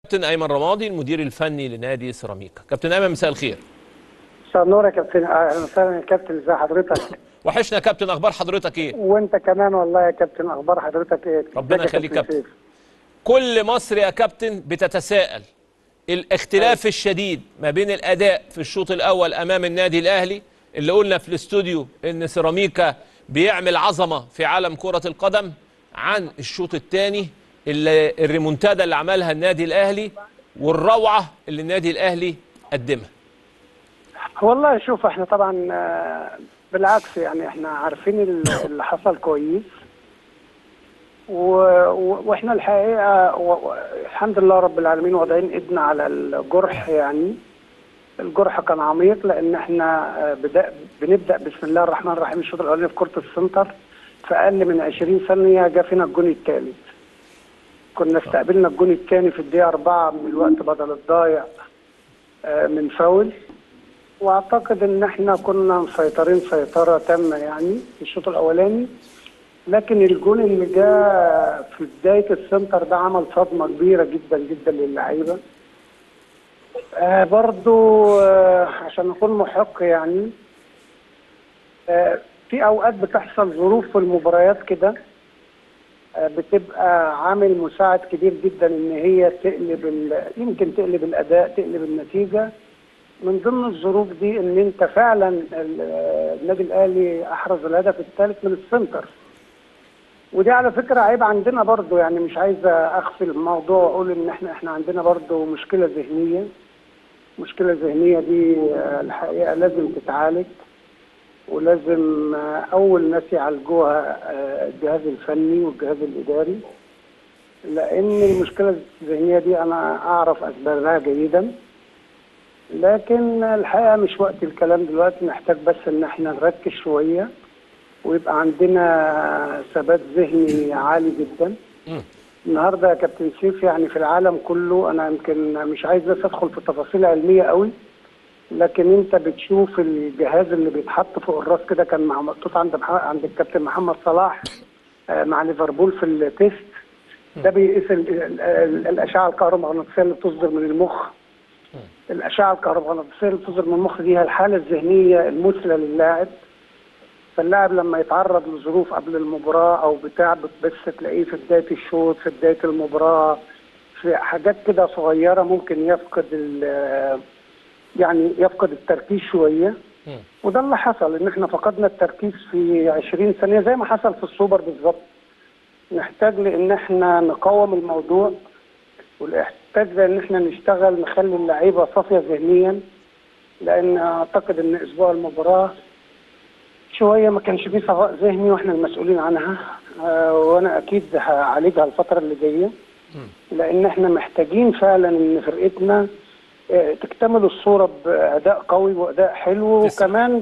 كابتن ايمن رمادي المدير الفني لنادي سيراميكا كابتن ايمن مساء الخير مساء النور يا كابتن اهلا وسهلا يا كابتن ازي حضرتك وحشنا يا كابتن اخبار حضرتك ايه وانت كمان والله يا كابتن اخبار حضرتك ايه ربنا ازيك يا يخليك كابتن. سيف؟ كل مصر يا كابتن بتتساءل الاختلاف الشديد ما بين الاداء في الشوط الاول امام النادي الاهلي اللي قلنا في الاستوديو ان سيراميكا بيعمل عظمه في عالم كره القدم عن الشوط الثاني اللي الريمونتادا اللي عملها النادي الاهلي والروعه اللي النادي الاهلي قدمها والله شوف احنا طبعا آه، بالعكس يعني احنا عارفين ال- اللي حصل كويس و... و... واحنا الحقيقه و... و... الحمد لله رب العالمين واضعين ايدنا على الجرح يعني الجرح كان عميق لان احنا آه، بدا... بنبدا بسم الله الرحمن الرحيم الشوط الاولاني في كره السنتر في اقل من 20 ثانيه جه فينا الجون الثالث كنا استقبلنا الجون الثاني في الدقيقه 4 من الوقت بدل الضايع آه، من فاول واعتقد ان احنا كنا مسيطرين سيطره تامه يعني في الشوط الاولاني لكن الجون اللي جاء في بدايه السنتر ده عمل صدمه كبيره جدا جدا للعيبه آه برضو آه عشان اكون محق يعني آه في اوقات بتحصل ظروف في المباريات كده آه بتبقى عامل مساعد كبير جدا ان هي تقلب ال- يمكن تقلب الاداء تقلب النتيجه من ضمن الظروف دي ان انت فعلا ال- النادي الاهلي احرز الهدف الثالث من السنتر ودي على فكره عيب عندنا برضو يعني مش عايز اخفي الموضوع واقول ان احنا احنا عندنا برضو مشكله ذهنيه مشكله ذهنيه دي آه، الحقيقه لازم تتعالج ولازم آه، اول ناس يعالجوها آه، الجهاز الفني والجهاز الاداري لان المشكله الذهنيه دي انا اعرف اسبابها جيدا لكن الحقيقه مش وقت الكلام دلوقتي محتاج بس ان احنا نركز شويه ويبقى عندنا ثبات ذهني عالي جدا مم. النهارده يا كابتن سيف يعني في العالم كله انا يمكن مش عايز بس ادخل في تفاصيل علميه قوي لكن انت بتشوف الجهاز اللي بيتحط فوق الراس كده كان مع- محطوط عند مح- عند الكابتن محمد صلاح آه، مع ليفربول في التيست ده بيقيس ال- ال- ال- الاشعه الكهرومغناطيسيه اللي بتصدر من المخ الاشعه الكهرومغناطيسيه اللي بتصدر من المخ دي هي الحاله الذهنيه المثلى للاعب فاللاعب لما يتعرض لظروف قبل المباراه او بتاع بس تلاقيه في بدايه الشوط في بدايه المباراه في حاجات كده صغيره ممكن يفقد ال- يعني يفقد التركيز شويه مم. وده اللي حصل ان احنا فقدنا التركيز في 20 ثانيه زي ما حصل في السوبر بالظبط نحتاج لان احنا نقاوم الموضوع ونحتاج لان احنا نشتغل نخلي اللعيبه صافيه ذهنيا لان اعتقد ان اسبوع المباراه شويه ما كانش فيه صفاء ذهني واحنا المسؤولين عنها آه، وانا اكيد هعالجها الفتره اللي جايه لان احنا محتاجين فعلا ان فرقتنا آه، تكتمل الصوره باداء قوي واداء حلو تسمع. وكمان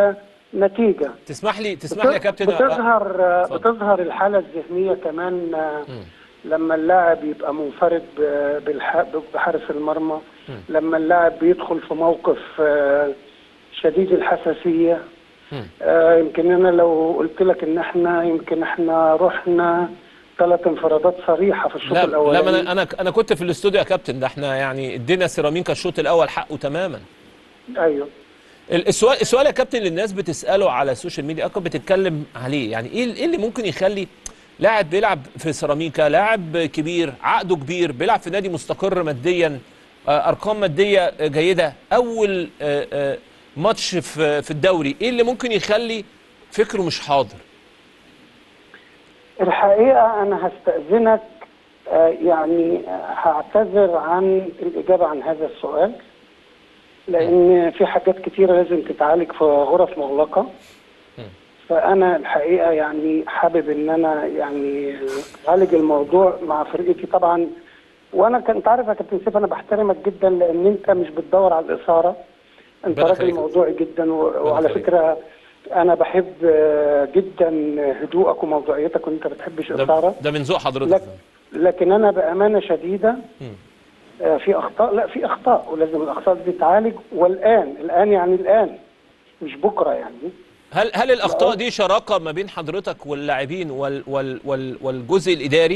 بنتيجه تسمح لي تسمح لي يا كابتن بتظهر اتفضل. بتظهر الحاله الذهنيه كمان آه، لما اللاعب يبقى منفرد ب- بالح- بحارس المرمى لما اللاعب بيدخل في موقف آه، شديد الحساسيه مم. آه، يمكن انا لو قلت لك ان احنا يمكن احنا رحنا ثلاث انفرادات صريحه في الشوط لا لا الاولاني ما انا انا انا كنت في الاستوديو يا كابتن ده احنا يعني ادينا سيراميكا الشوط الاول حقه تماما ايوه ال- السؤال السؤال يا كابتن اللي الناس بتساله على السوشيال ميديا اكتر بتتكلم عليه يعني ايه ايه اللي ممكن يخلي لاعب بيلعب في سيراميكا لاعب كبير عقده كبير بيلعب في نادي مستقر ماديا آه، ارقام ماديه جيده اول آه، آه، ماتش في في الدوري ايه اللي ممكن يخلي فكره مش حاضر الحقيقه انا هستاذنك آه، يعني آه، هعتذر عن الاجابه عن هذا السؤال لان في حاجات كتيره لازم تتعالج في غرف مغلقه فانا الحقيقه يعني حابب ان انا يعني اعالج الموضوع مع فرقتي طبعا وانا كنت عارف يا كابتن سيف انا بحترمك جدا لان انت مش بتدور على الاثاره انت ربنا راجل يخليك. موضوعي جدا و- وعلى يخليك. فكره انا بحب آه، جدا هدوءك وموضوعيتك وانت ما بتحبش ده, اثاره ده من ذوق حضرتك لك لكن انا بامانه شديده مم. آه، في اخطاء لا في اخطاء ولازم الاخطاء دي تتعالج والان الان يعني الان مش بكره يعني هل هل الاخطاء دي شراكه ما بين حضرتك واللاعبين وال وال وال والجزء الاداري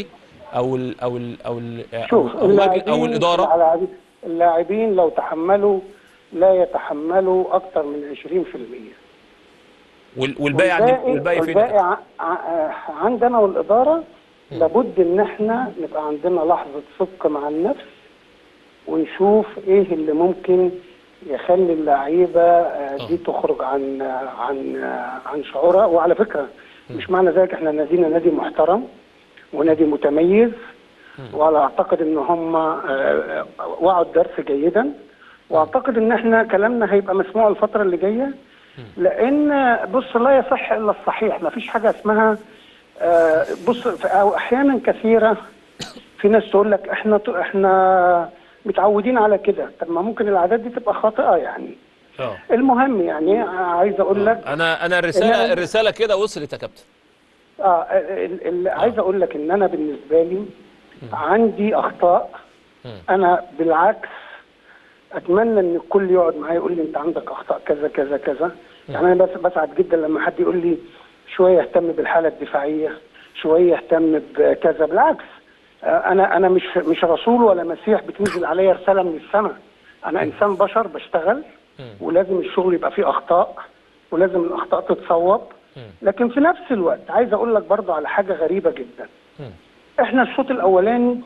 او ال او ال او ال شوف او, أو, مجل- أو اللاعبين- الاداره اللاعبين- اللاعبين لو تحملوا لا يتحملوا اكثر من 20% وال- والباقي عند والباقي فين يا والباقي ع- ع- عندنا والاداره لابد ان احنا نبقى عندنا لحظه صدق مع النفس ونشوف ايه اللي ممكن يخلي اللعيبه آه، دي تخرج عن عن عن شعورها وعلى فكره مش معنى ذلك احنا نادينا نادي محترم ونادي متميز وانا اعتقد ان هم آه، وعوا الدرس جيدا واعتقد ان احنا كلامنا هيبقى مسموع الفتره اللي جايه لان بص لا يصح الا الصحيح ما فيش حاجه اسمها آه، بص في- أو احيانا كثيره في ناس تقول لك احنا ط- احنا متعودين على كده طب ما ممكن العادات دي تبقى خاطئه يعني اه المهم يعني عايز اقول لك انا انا الرساله إن- الرساله كده وصلت يا كابتن اه ال- ال- عايز اقول لك ان انا بالنسبه لي عندي اخطاء انا بالعكس اتمنى ان الكل يقعد معايا يقول لي انت عندك اخطاء كذا كذا كذا يعني انا بس بسعد جدا لما حد يقول لي شويه اهتم بالحاله الدفاعيه شويه اهتم بكذا بالعكس آه، انا انا مش مش رسول ولا مسيح بتنزل عليا رساله من السماء انا انسان بشر بشتغل ولازم الشغل يبقى فيه اخطاء ولازم الاخطاء تتصوب لكن في نفس الوقت عايز اقول لك برضو على حاجه غريبه جدا احنا الشوط الاولاني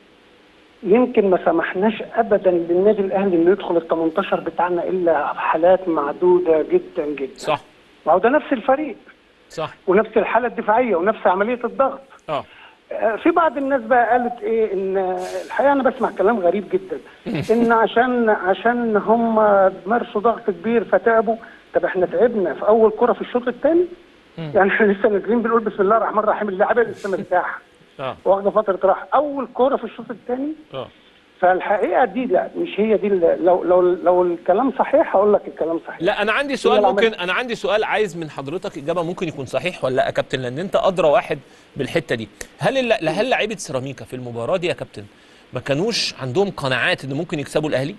يمكن ما سمحناش ابدا للنادي الاهلي انه يدخل ال 18 بتاعنا الا في حالات معدوده جدا جدا صح ما هو ده نفس الفريق صح ونفس الحاله الدفاعيه ونفس عمليه الضغط اه آه، في بعض الناس بقى قالت ايه ان آه، الحقيقه انا بسمع كلام غريب جدا ان عشان عشان هم مارسوا ضغط كبير فتعبوا طب احنا تعبنا في اول كره في الشوط الثاني يعني احنا لسه نازلين بنقول بسم الله الرحمن الرحيم اللاعبين لسه مرتاحه اه واخده فتره راحه اول كوره في الشوط الثاني اه فالحقيقه دي لا مش هي دي اللي- لو لو لو الكلام صحيح هقول لك الكلام صحيح لا انا عندي سؤال هي ممكن العملية. انا عندي سؤال عايز من حضرتك اجابه ممكن يكون صحيح ولا لا يا كابتن لان انت ادرى واحد بالحته دي هل الل- هل لعيبه سيراميكا في المباراه دي يا كابتن ما كانوش عندهم قناعات ان ممكن يكسبوا الاهلي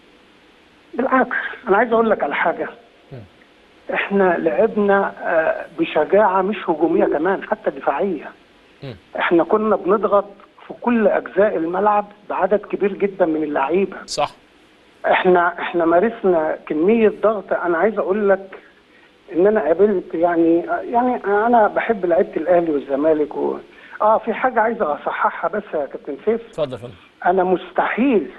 بالعكس انا عايز اقول لك على حاجه احنا لعبنا آه، بشجاعه مش هجوميه كمان حتى دفاعيه مم. احنا كنا بنضغط في كل اجزاء الملعب بعدد كبير جدا من اللعيبه صح احنا احنا مارسنا كميه ضغط انا عايز اقول لك ان انا قابلت يعني يعني انا بحب لعيبه الاهلي والزمالك و... اه في حاجه عايز اصححها بس يا كابتن سيف اتفضل يا فندم انا مستحيل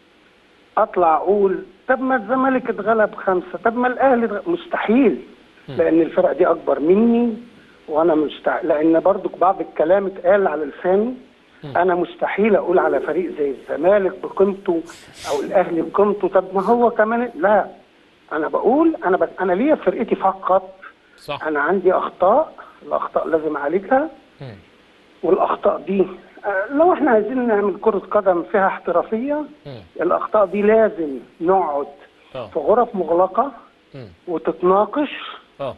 اطلع اقول طب ما الزمالك اتغلب خمسه طب ما الاهلي اتغلب. مستحيل لان الفرق دي اكبر مني وانا مستحيل لان برضو بعض الكلام اتقال على لساني انا مستحيل اقول على فريق زي الزمالك بقيمته او الاهلي بقيمته طب ما هو كمان لا انا بقول انا بس انا ليا فرقتي فقط صح انا عندي اخطاء الاخطاء لازم اعالجها مم. والاخطاء دي آه، لو احنا عايزين نعمل كره قدم فيها احترافيه مم. الاخطاء دي لازم نقعد اه في غرف مغلقه مم. وتتناقش اه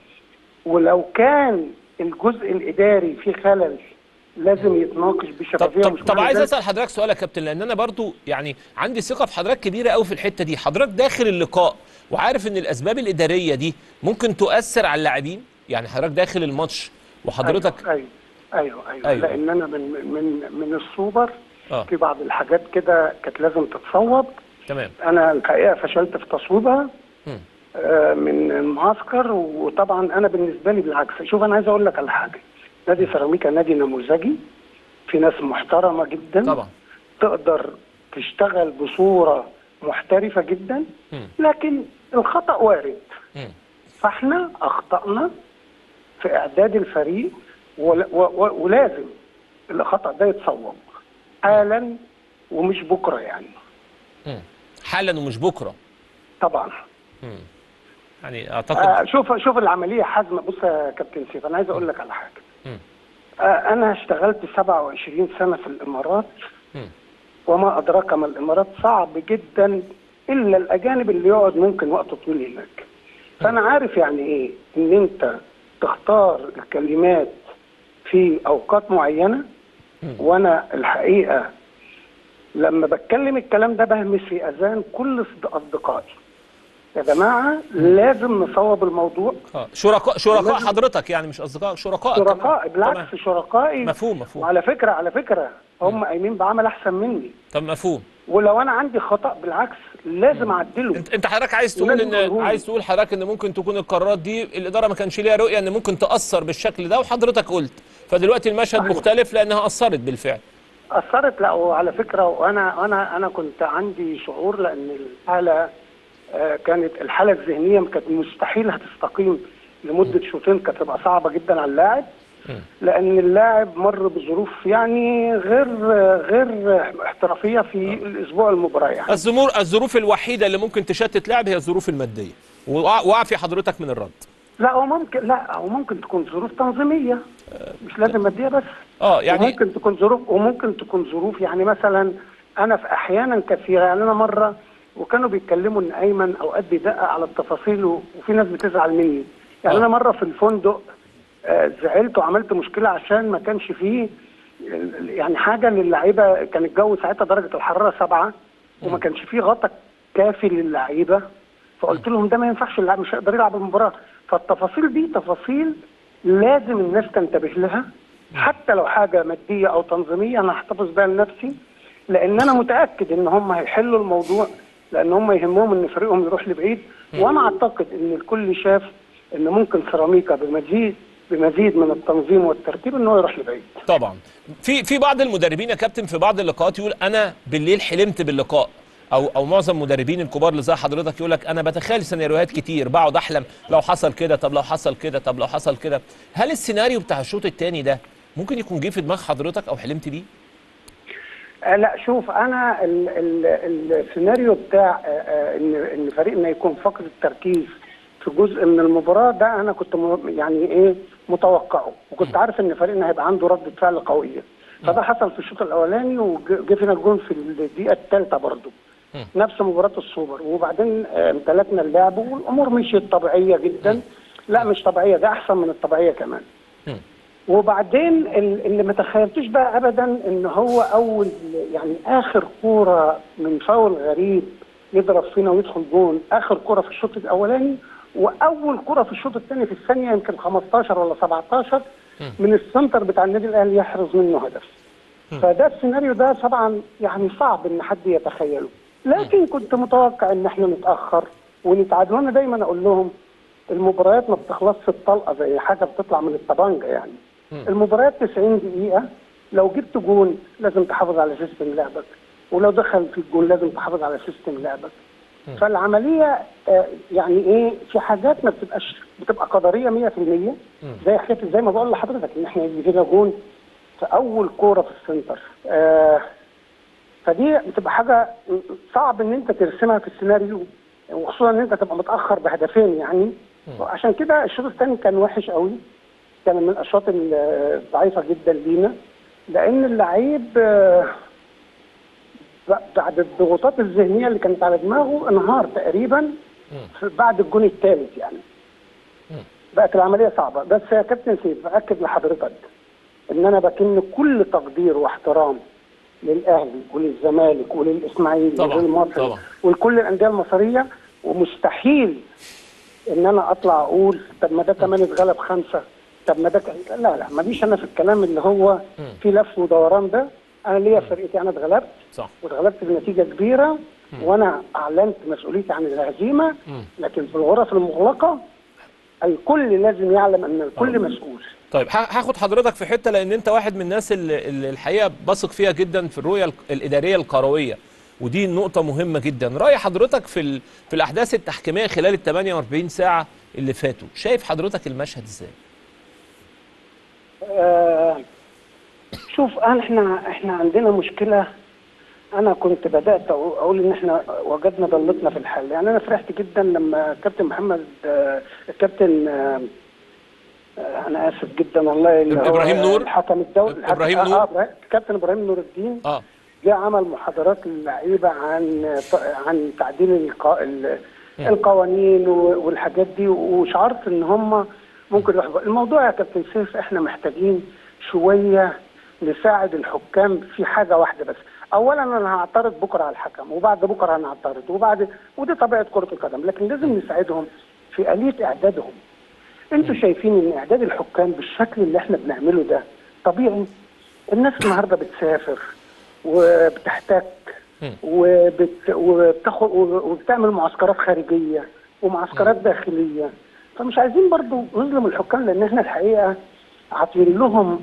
ولو كان الجزء الاداري فيه خلل لازم يتناقش طب بشفافيه طب, ومش طب معنى عايز ذلك- اسال حضرتك سؤال يا كابتن لان انا برضو يعني عندي ثقه في حضرتك كبيره قوي في الحته دي حضرتك داخل اللقاء وعارف ان الاسباب الاداريه دي ممكن تؤثر على اللاعبين يعني حضرتك داخل الماتش وحضرتك ايوه ايوه ايوه, أيوة. أيوة. لان انا من من من السوبر اه في بعض الحاجات كده كانت لازم تتصوب تمام انا الحقيقه فشلت في تصويبها مم. آه، من المعسكر وطبعا انا بالنسبه لي بالعكس شوف انا عايز اقول لك على حاجه نادي سيراميكا نادي نموذجي في ناس محترمه جدا طبعا تقدر تشتغل بصوره محترفه جدا مم. لكن الخطا وارد مم. فاحنا اخطانا في اعداد الفريق ول- و- و- ولازم الخطا ده يتصوب حالا ومش بكره يعني مم. حالا ومش بكره طبعا مم. يعني اعتقد آه شوف شوف العمليه حازمه بص يا كابتن سيف انا عايز اقول لك على حاجه مم. آه انا اشتغلت 27 سنه في الامارات مم. وما ادراك ما الامارات صعب جدا الا الاجانب اللي يقعد ممكن وقت طويل هناك فانا عارف يعني ايه ان انت تختار الكلمات في اوقات معينه وانا الحقيقه لما بتكلم الكلام ده بهمس في اذان كل أصد- اصدقائي يا جماعه لازم نصوب الموضوع اه شركاء شركاء لازم- حضرتك يعني مش اصدقاء شركاء كمان. شركاء بالعكس تمام. شركائي مفهوم مفهوم وعلى فكره على فكره هم قايمين بعمل احسن مني طب مفهوم ولو انا عندي خطا بالعكس لازم اعدله انت انت حضرتك عايز تقول ولازم ان يقولهولي. عايز تقول حضرتك ان ممكن تكون القرارات دي الاداره ما كانش ليها رؤيه ان ممكن تاثر بالشكل ده وحضرتك قلت فدلوقتي المشهد صحيح. مختلف لانها اثرت بالفعل اثرت لا وعلى فكره وانا انا انا كنت عندي شعور لان الحاله آه، كانت الحاله الذهنيه كانت مستحيل هتستقيم لمده شوطين كانت تبقى صعبه جدا على اللاعب لان اللاعب مر بظروف يعني غير غير احترافيه في الاسبوع المباراه يعني الظروف الظروف الوحيده اللي ممكن تشتت لاعب هي الظروف الماديه وقع وقع في حضرتك من الرد لا هو ممكن لا هو ممكن تكون ظروف تنظيميه مش لازم ماديه بس اه يعني وممكن تكون ظروف وممكن تكون ظروف يعني مثلا انا في احيانا كثيره يعني انا مره وكانوا بيتكلموا ان ايمن اوقات بيدقق على التفاصيل و- وفي ناس بتزعل مني يعني آه. انا مره في الفندق آه، زعلت وعملت مشكله عشان ما كانش فيه ال- يعني حاجه للعيبه كان الجو ساعتها درجه الحراره سبعة وما كانش فيه غطا كافي للعيبه فقلت لهم ده ما ينفعش اللاعب مش هيقدر يلعب المباراه فالتفاصيل دي تفاصيل لازم الناس تنتبه لها حتى لو حاجه ماديه او تنظيميه انا هحتفظ بيها لنفسي لان انا متاكد ان هم هيحلوا الموضوع لان هم يهمهم ان فريقهم يروح لبعيد وانا اعتقد ان الكل شاف ان ممكن سيراميكا بمزيد بمزيد من التنظيم والترتيب ان هو يروح لبعيد طبعا في في بعض المدربين يا كابتن في بعض اللقاءات يقول انا بالليل حلمت باللقاء او او معظم المدربين الكبار اللي زي حضرتك يقول لك انا بتخيل سيناريوهات كتير بقعد احلم لو حصل كده طب لو حصل كده طب لو حصل كده هل السيناريو بتاع الشوط الثاني ده ممكن يكون جه في دماغ حضرتك او حلمت بيه آه لا شوف انا ال ال السيناريو بتاع آه آه ان ان فريقنا يكون فقد التركيز في جزء من المباراه ده انا كنت م- يعني ايه متوقعه وكنت عارف ان فريقنا هيبقى عنده رده فعل قويه فده حصل في الشوط الاولاني وجه فينا الجون في الدقيقه الثالثه برضه نفس مباراه السوبر وبعدين آه، امتلكنا اللعب والامور مشيت طبيعيه جدا لا مش طبيعيه ده احسن من الطبيعيه كمان وبعدين ال- اللي ما تخيلتوش بقى ابدا ان هو اول يعني اخر كوره من فاول غريب يضرب فينا ويدخل جون اخر كوره في الشوط الاولاني واول كوره في الشوط الثاني في الثانيه يمكن 15 ولا 17 من السنتر بتاع النادي الاهلي يحرز منه هدف فده السيناريو ده طبعا يعني صعب ان حد يتخيله لكن كنت متوقع ان احنا نتاخر ونتعادل وانا دايما اقول لهم المباريات ما بتخلصش الطلقه زي حاجه بتطلع من الطبنجه يعني المباريات 90 دقيقه لو جبت جون لازم تحافظ على سيستم لعبك ولو دخل في الجون لازم تحافظ على سيستم لعبك فالعمليه آه، يعني ايه في حاجات ما بتبقاش بتبقى قدريه 100% زي حكايه زي ما بقول لحضرتك ان احنا يجي فينا جون في اول كوره في السنتر آه فدي بتبقى حاجه صعب ان انت ترسمها في السيناريو وخصوصا ان انت تبقى متاخر بهدفين يعني عشان كده الشوط الثاني كان وحش قوي كان من الاشواط الضعيفه جدا لينا لان اللعيب آه، بعد الضغوطات الذهنيه اللي كانت على دماغه انهار تقريبا بعد الجون الثالث يعني بقت العمليه صعبه بس يا كابتن سيف باكد لحضرتك ان انا بكن كل تقدير واحترام للاهلي وللزمالك وللاسماعيلي طبعاً، وللمصري طبعاً. ولكل الانديه المصريه ومستحيل ان انا اطلع اقول طب ما ده كمان اتغلب خمسه طب ما ده ك- لا لا ماليش انا في الكلام اللي هو في لف ودوران ده انا ليا فرقتي انا اتغلبت صح واتغلبت بنتيجه كبيره وانا اعلنت مسؤوليتي عن الهزيمه لكن في الغرف المغلقه الكل لازم يعلم ان الكل مسؤول طيب ه- هاخد حضرتك في حته لان انت واحد من الناس اللي, اللي الحقيقه بثق فيها جدا في الرؤيه ال- الاداريه الكرويه ودي نقطه مهمه جدا راي حضرتك في ال... في الاحداث التحكيميه خلال ال 48 ساعه اللي فاتوا شايف حضرتك المشهد ازاي آه شوف أنا- احنا احنا عندنا مشكله انا كنت بدات أقو- اقول ان احنا وجدنا ضلتنا في الحل يعني انا فرحت جدا لما كابتن محمد آه الكابتن آه آه، انا اسف جدا والله اللي هو إبراهيم نور؟ الحكم الدولي الحكم- إبراهيم آه، نور؟ آه إبراهيم- كابتن ابراهيم نور الدين اه جه عمل محاضرات للعيبه عن عن تعديل الق- ال- القوانين و- والحاجات دي وشعرت ان هم ممكن يحبوا الموضوع يا كابتن سيف احنا محتاجين شويه نساعد الحكام في حاجه واحده بس اولا انا هعترض بكره على الحكم وبعد بكره هنعترض وبعد ودي طبيعه كره القدم لكن لازم نساعدهم في اليه اعدادهم انتوا شايفين ان اعداد الحكام بالشكل اللي احنا بنعمله ده طبيعي الناس النهارده بتسافر وبتحتك وبت... وبتاخد وبتعمل معسكرات خارجيه ومعسكرات داخليه فمش عايزين برضو نظلم الحكام لان احنا الحقيقه عاطين لهم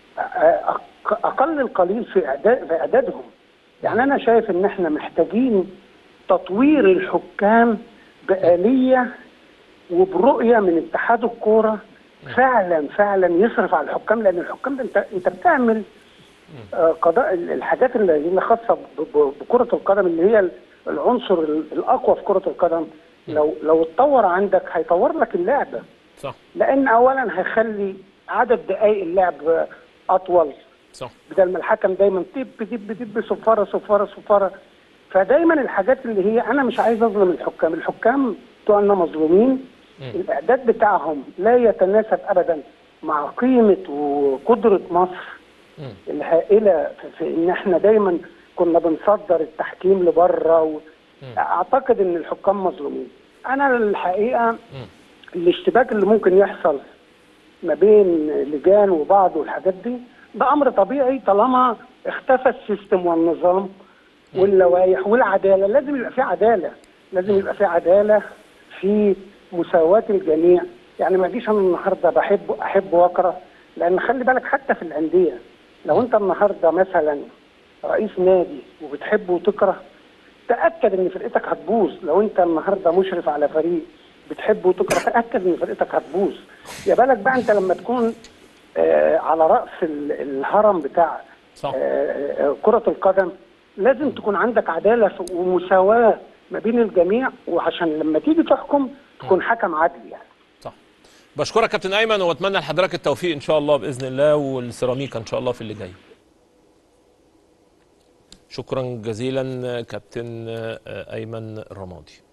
أق- اقل القليل في اعداد في اعدادهم يعني انا شايف ان احنا محتاجين تطوير الحكام بآلية وبرؤية من اتحاد الكورة فعلا فعلا يصرف على الحكام لان الحكام ده انت انت بتعمل آه، قضاء ال- الحاجات اللي اللي خاصه ب- ب- بكره القدم اللي هي العنصر ال- الاقوى في كره القدم لو لو اتطور عندك هيطور لك اللعبه صح لان اولا هيخلي عدد دقائق اللعب اطول صح بدل ما الحكم دايما دب دب دب صفاره صفاره صفاره فدايما الحاجات اللي هي انا مش عايز اظلم الحكام الحكام بتوعنا مظلومين الاعداد بتاعهم لا يتناسب ابدا مع قيمه وقدره مصر الهائله في- في ان احنا دايما كنا بنصدر التحكيم لبره و... اعتقد ان الحكام مظلومين انا الحقيقه الاشتباك اللي ممكن يحصل ما بين لجان وبعض والحاجات دي ده امر طبيعي طالما اختفى السيستم والنظام واللوائح والعداله لازم يبقى في عداله لازم يبقى في عداله في مساواه الجميع يعني ما اجيش انا النهارده بحب احب واكره لان خلي بالك حتى في الانديه لو انت النهارده مثلا رئيس نادي وبتحب وتكره تاكد ان فرقتك هتبوظ لو انت النهارده مشرف على فريق بتحب وتكره تاكد ان فرقتك هتبوظ يا بالك بقى انت لما تكون آه على راس ال- الهرم بتاع صح. آه، آه، كره القدم لازم تكون عندك عداله في- ومساواه ما بين الجميع وعشان لما تيجي تحكم تكون حكم عادل يعني صح بشكرك كابتن ايمن واتمنى لحضرتك التوفيق ان شاء الله باذن الله والسيراميكا ان شاء الله في اللي جاي شكرا جزيلا كابتن ايمن الرمادي